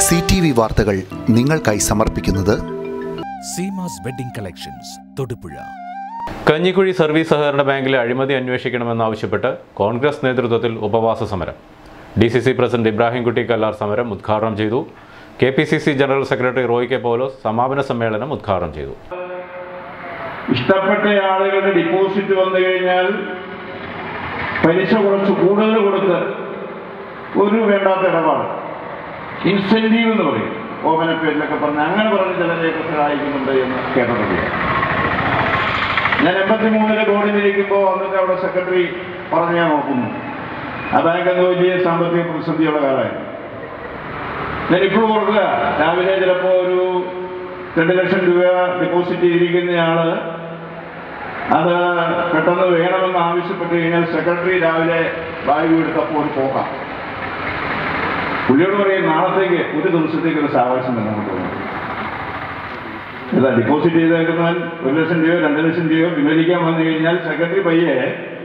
C T V വാർത്തകൾ നിങ്ങൾക്കായി സമർപ്പിക്കുന്നത് Seemas wedding collections Thodupuzha Kanjikuzhi service സഹകരണ ബാങ്കിലെ അഴിമതി അന്വേഷിക്കണമെന്നാവശ്യപ്പെട്ട് കോൺഗ്രസ് നേതൃത്വത്തിൽ ഉപവാസ സമരം D C C president Ibrahimkutty Kallar സമരം ഉദ്ഘാടനം ചെയ്തു K P C C general secretary Roy K Paulose സമാപന സമ്മേളനം ഉദ്ഘാടനം ചെയ്തു ഇഷ്ടപ്പെട്ട ആളുകളുടെ ഡിപ്പോസിറ്റ് വന്നു കഴിഞ്ഞാൽ പലിശ കുറച്ച് കൂടുതൽ കൊടുത്ത് ഒരു വേണ്ടാത്ത ഇടപാട് ഇൻസെൻറ്റീവ് എന്ന് പറയും ഓമന പേരിലൊക്കെ പറഞ്ഞ് അങ്ങനെ പറഞ്ഞ് ചിലരെയൊക്കെ സഹായിക്കുന്നുണ്ട് എന്ന് കേട്ടിട്ടുണ്ട് ഞാൻ എൺപത്തി മൂന്നില് ബോർഡിലിരിക്കുമ്പോൾ അന്നത്തെ അവിടെ സെക്രട്ടറി പറഞ്ഞ് ഞാൻ നോക്കുന്നു ആ ബാങ്ക് അന്ന് വലിയ സാമ്പത്തിക പ്രതിസന്ധിയുള്ള കാലമായിരുന്നു ഞാൻ ഇപ്പോഴും ഓർക്കുക രാവിലെ ചിലപ്പോൾ ഒരു രണ്ട് ലക്ഷം രൂപ ഡെപ്പോസിറ്റ് ചെയ്തിരിക്കുന്നയാള് അത് പെട്ടെന്ന് വേണമെന്ന് ആവശ്യപ്പെട്ട് കഴിഞ്ഞാൽ സെക്രട്ടറി രാവിലെ ബാഗ് എടുത്തപ്പോൾ ഒരു പോകാം പുള്ളിയോട് പറയും നാളത്തേക്ക് ഒരു ദിവസത്തേക്ക് ഒരു സാവകാശം തന്നെ കൊണ്ടുപോകും ഇതാ ഡിപ്പോസിറ്റ് ചെയ്തേക്കുന്നവൻ ഒരു ലക്ഷം രൂപയോ രണ്ട് ലക്ഷം രൂപയോ വിമലിക്കാൻ വന്നു കഴിഞ്ഞാൽ സെക്രട്ടറി പയ്യെ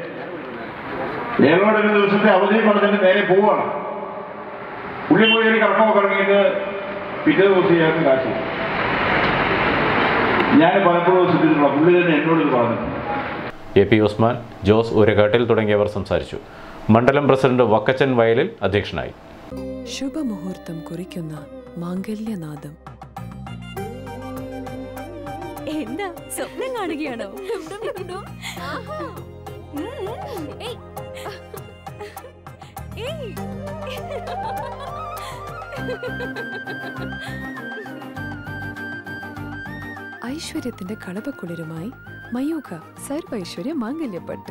ഏഴോടെ ഒരു ദിവസത്തെ അവധി പറഞ്ഞിട്ട് നേരെ പോവാണ് പുള്ളി പോയി ഒരു കറക്കമൊക്കെ ഇറങ്ങിയിട്ട് പിറ്റേ ദിവസം ഇയാൾക്ക് കാശ് കൊടുക്കും. ഞാൻ പലപ്പോഴും ശ്രദ്ധിച്ചിട്ടുള്ള പുള്ളി തന്നെ എന്നോട് ഇത് പറഞ്ഞു എ പി ഉസ്മാൻ ജോസ് ഉരകാട്ടിൽ തുടങ്ങിയവർ സംസാരിച്ചു മണ്ഡലം പ്രസിഡന്റ് വക്കച്ചൻ വയലിൽ അധ്യക്ഷനായി ശുഭമുഹൂർത്തം കുറിക്കുന്ന മാംഗല്യനാദം എന്താ സ്വപ്നം കാണുകയാണോ ഉം. ഏയ്. ഏയ്. ഐശ്വര്യത്തിന്റെ കളപക്കുളിരുമായി മയൂഖ സർവൈശ്വര്യ മാംഗല്യപ്പട്ട്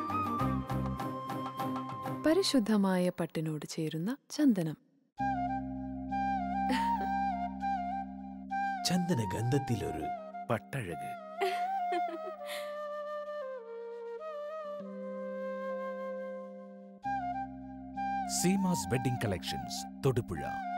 പരിശുദ്ധമായ പട്ടിനോട് ചേരുന്ന ചന്ദനം ചന്ദന ഗന്ധത്തിലൊരു പട്ടഴക് സീമാസ് വെഡിംഗ് കളക്ഷൻസ് തൊടുപുഴ